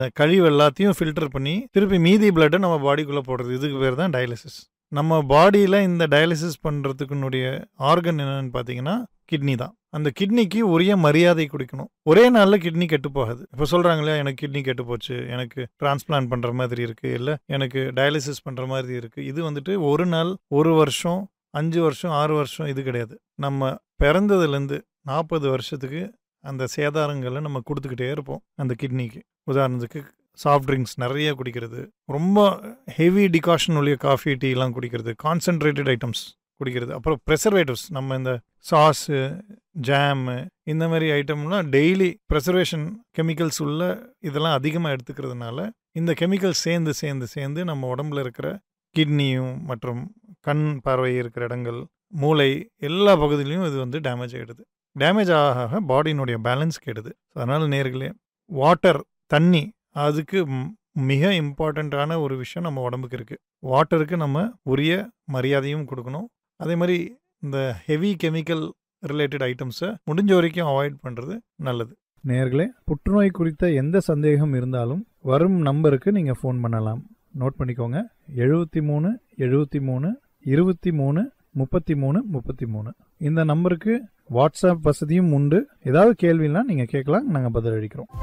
கழிவு எல்லாத்தையும் ஃபில்டர் பண்ணி திருப்பி மீதி பிளட்டை நம்ம பாடிக்குள்ளே போடுறது இதுக்கு பேர் தான் டயாலிசிஸ் நம்ம பாடியில் இந்த டயாலிசிஸ் பண்ணுறதுக்குனுடைய ஆர்கன் என்னன்னு பார்த்தீங்கன்னா கிட்னி தான் அந்த கிட்னிக்கு உரிய மரியாதை கொடுக்கணும் ஒரே நாளில் கிட்னி கெட்டு போகாது இப்போ சொல்கிறாங்க இல்லையா எனக்கு கிட்னி கெட்டு போச்சு எனக்கு டிரான்ஸ்பிளான்ட் பண்ணுற மாதிரி இருக்குது இல்லை எனக்கு டயாலிசிஸ் பண்ணுற மாதிரி இருக்குது இது வந்துட்டு ஒரு நாள் ஒரு வருஷம் அஞ்சு வருஷம் ஆறு வருஷம் இது கிடையாது நம்ம பிறந்ததுலேருந்து நாற்பது வருஷத்துக்கு அந்த சேதாரங்களை நம்ம கொடுத்துக்கிட்டே இருப்போம் அந்த கிட்னிக்கு உதாரணத்துக்கு சாஃப்ட் ட்ரிங்க்ஸ் நிறைய குடிக்கிறது ரொம்ப ஹெவி டிகாஷன் உள்ள காஃபி டீலாம் குடிக்கிறது கான்சென்ட்ரேட்டட் ஐட்டம்ஸ் குடிக்கிறது அப்புறம் ப்ரெசர்வேட்டிவ்ஸ் நம்ம இந்த சாஸு ஜாமு இந்த மாதிரி ஐட்டம்லாம் டெய்லி ப்ரெசர்வேஷன் கெமிக்கல்ஸ் உள்ள இதெல்லாம் அதிகமாக எடுத்துக்கிறதுனால இந்த கெமிக்கல்ஸ் சேர்ந்து சேர்ந்து சேர்ந்து நம்ம உடம்புல இருக்கிற கிட்னியும் மற்றும் கண் பார்வை இருக்கிற இடங்கள் மூளை எல்லா பகுதியிலையும் இது வந்து டேமேஜ் ஆகிடுது டேமேஜ் ஆக ஆக பாடியினுடைய பேலன்ஸ் கெடுது அதனால் நேர்களே வாட்டர் தண்ணி அதுக்கு ம்- மிக இம்பார்ட்டண்ட்டான ஒரு விஷயம் நம்ம உடம்புக்கு இருக்குது வாட்டருக்கு நம்ம உரிய மரியாதையும் கொடுக்கணும் அதே மாதிரி இந்த ஹெவி கெமிக்கல் ரிலேட்டட் ஐட்டம்ஸை முடிஞ்ச வரைக்கும் அவாய்ட் பண்ணுறது நல்லது நேர்களே புற்றுநோய் குறித்த எந்த சந்தேகம் இருந்தாலும் வரும் நம்பருக்கு நீங்கள் ஃபோன் பண்ணலாம் நோட் பண்ணிக்கோங்க எழுபத்தி மூணு எழுபத்தி மூணு இருபத்தி மூணு முப்பத்தி மூணு முப்பத்தி மூணு இந்த நம்பருக்கு வாட்ஸ்அப் வசதியும் உண்டு ஏதாவது கேள்வினா நீங்கள் கேட்கலாம் நாங்கள் பதிலளிக்கிறோம்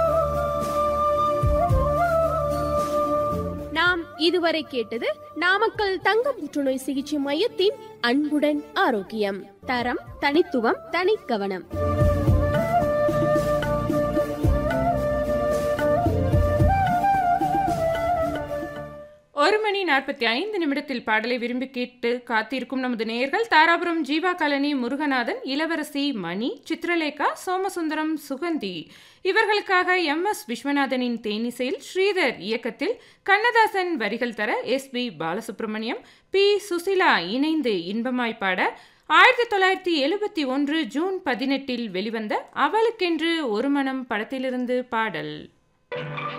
நாம் இதுவரை கேட்டது நாமக்கல் தங்க புற்றுநோய் சிகிச்சை மையத்தின் அன்புடன் ஆரோக்கியம் தரம் தனித்துவம் தனி கவனம் ஒரு மணி நாற்பத்தி ஐந்து நிமிடத்தில் பாடலை விரும்பி கேட்டு காத்திருக்கும் நமது நேயர்கள் தாராபுரம் ஜீவா கலனி முருகநாதன் இளவரசி மணி சித்ரலேகா சோமசுந்தரம் சுகந்தி இவர்களுக்காக எம் எஸ் விஸ்வநாதனின் தேனிசையில் ஸ்ரீதர் இயக்கத்தில் கண்ணதாசன் வரிகள் தர S P Balasubrahmanyam P Susheela இணைந்து இன்பமாய் பாட ஆயிரத்தி தொள்ளாயிரத்தி எழுபத்தி ஒன்று ஜூன் பதினெட்டில் வெளிவந்த அவளுக்கென்று ஒரு மனம் படத்திலிருந்து பாடல்